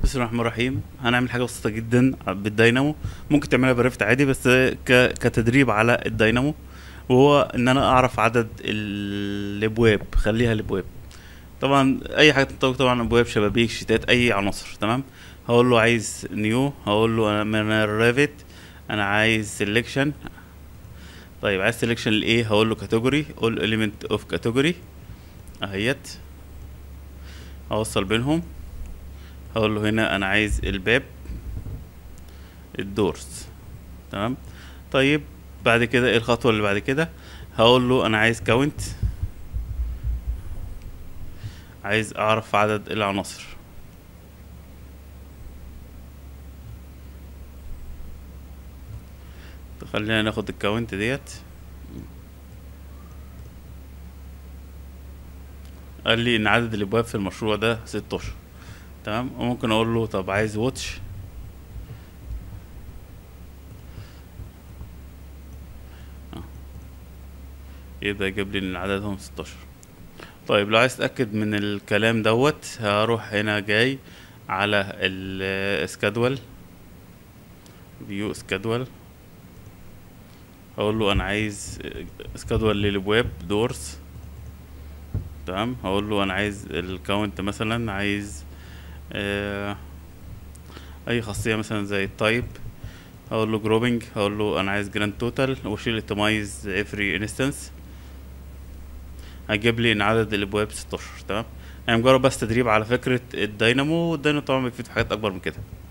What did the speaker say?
بسم الله الرحمن الرحيم هنعمل حاجه بسيطه جدا بالداينامو ممكن تعملها بريفت عادي بس ك... كتدريب على الداينامو وهو ان انا اعرف عدد ال- الابواب خليها الابواب طبعا اي حاجه تنطبق طبعا ابواب شبابيك شتات اي عناصر تمام هقول له عايز نيو هقول له انا من الريفت انا عايز سيلكشن طيب عايز سيلكشن لايه هقول له كاتيجوري اول اليمنت اوف كاتيجوري اهيت اوصل بينهم هقول له هنا انا عايز الباب الدورز تمام طيب بعد كده ايه الخطوه اللي بعد كده هقول له انا عايز كاونت عايز اعرف عدد العناصر خلينا ناخد الكاونت ديت قال لي ان عدد الابواب في المشروع ده 16 تمام وممكن اقول له طب عايز واتش يبدأ يجيب لي ان عددهم 16 طيب لو عايز اتاكد من الكلام دوت هروح هنا جاي على السكادول فيو سكادول اقول له انا عايز سكادول للابواب دورز تمام هقول له انا عايز الكاونت مثلا عايز آه اي خاصيه مثلا زي التايب هقول له جروبنج هقول له انا عايز جراند توتال واشيل التمايز افري انستنس هجيب لي ان عدد الابواب 16 تمام يعني مجرد بس تدريب على فكره الداينامو والداينامو طبعا بيفيد في حاجات اكبر من كده